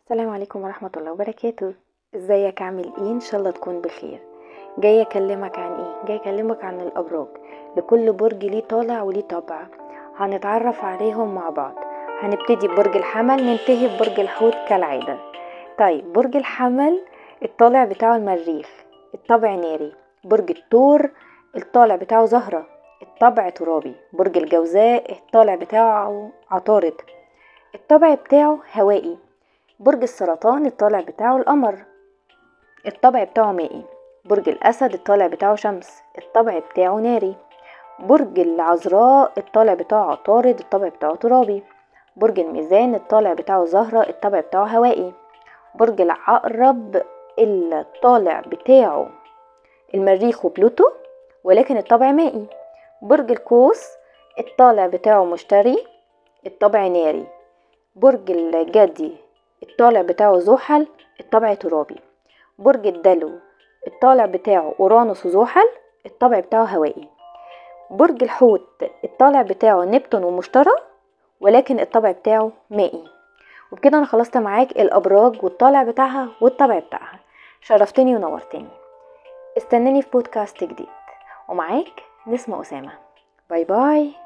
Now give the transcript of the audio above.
السلام عليكم ورحمة الله وبركاته ازيك عامل ايه ان شاء الله تكون بخير جاية اكلمك عن ايه جاية اكلمك عن الابراج لكل برج ليه طالع وليه طبع هنتعرف عليهم مع بعض هنبتدي ببرج الحمل ننتهي ببرج الحوت كالعادة طيب برج الحمل الطالع بتاعه المريخ الطبع ناري برج الثور الطالع بتاعه زهرة الطبع ترابي برج الجوزاء الطالع بتاعه عطارد الطبع بتاعه هوائي برج السرطان الطالع بتاعه القمر الطبع بتاعه مائي برج الأسد الطالع بتاعه شمس الطبع بتاعه ناري برج العذراء الطالع بتاعه عطارد الطبع بتاعه ترابي برج الميزان الطالع بتاعه زهرة الطبع بتاعه هوائي برج العقرب الطالع بتاعه المريخ وبلوتو ولكن الطبع مائي برج القوس الطالع بتاعه مشتري الطبع ناري برج الجدي الطالع بتاعه زحل الطبع ترابي برج الدلو الطالع بتاعه أورانوس وزحل الطبع بتاعه هوائي برج الحوت الطالع بتاعه نبتون ومشتري ولكن الطبع بتاعه مائي وبكده انا خلصت معاك الابراج والطالع بتاعها والطبع بتاعها شرفتني ونورتني استناني في بودكاست جديد ومعاك نسمة أسامة باي باي